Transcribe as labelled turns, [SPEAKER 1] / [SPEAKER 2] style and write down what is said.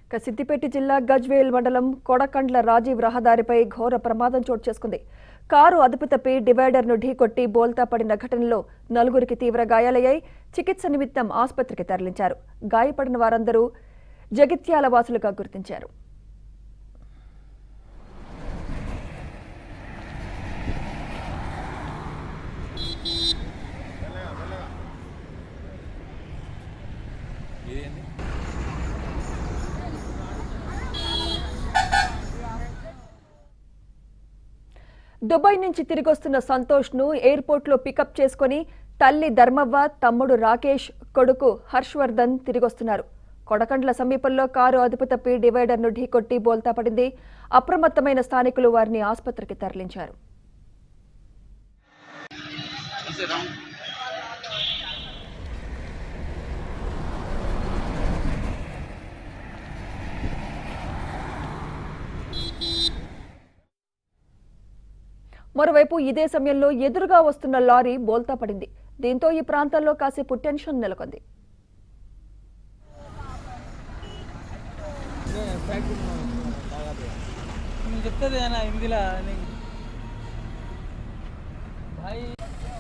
[SPEAKER 1] ఇక సిద్దిపేట జిల్లా గజ్వేల్ మండలం కొడకండ్ల రాజీవ్ రహదారిపై ఘోర ప్రమాదం చోటు చేసుకుంది కారు అదుపు తప్పి డివైడర్ను ఢీకొట్టి బోల్తా పడిన ఘటనలో నలుగురికి తీవ్ర గాయాలయ్యాయి చికిత్స నిమిత్తం ఆసుపత్రికి తరలించారు గాయపడిన వారందరూ జగిత్యాల వాసులుగా గుర్తించారు దుబాయ్ నుంచి తిరిగొస్తున్న సంతోష్ను ఎయిర్పోర్ట్లో పికప్ చేసుకుని తల్లి ధర్మవ్వ తమ్ముడు రాకేష్ కొడుకు హర్షవర్ధన్ తిరిగొస్తున్నారు కొడకండ్ల సమీపంలో కారు అదుపు తప్పి డివైడర్ను ఢీకొట్టి బోల్తా పడింది అప్రమత్తమైన స్థానికులు వారిని ఆసుపత్రికి తరలించారు మరోవైపు ఇదే సమయంలో ఎదురుగా వస్తున్న లారీ బోల్తా పడింది దీంతో ఈ ప్రాంతాల్లో కాసేపు టెన్షన్ నెలకొంది
[SPEAKER 2] నేను చెప్తుంది అన్న హిందీలో నీకు భాయ్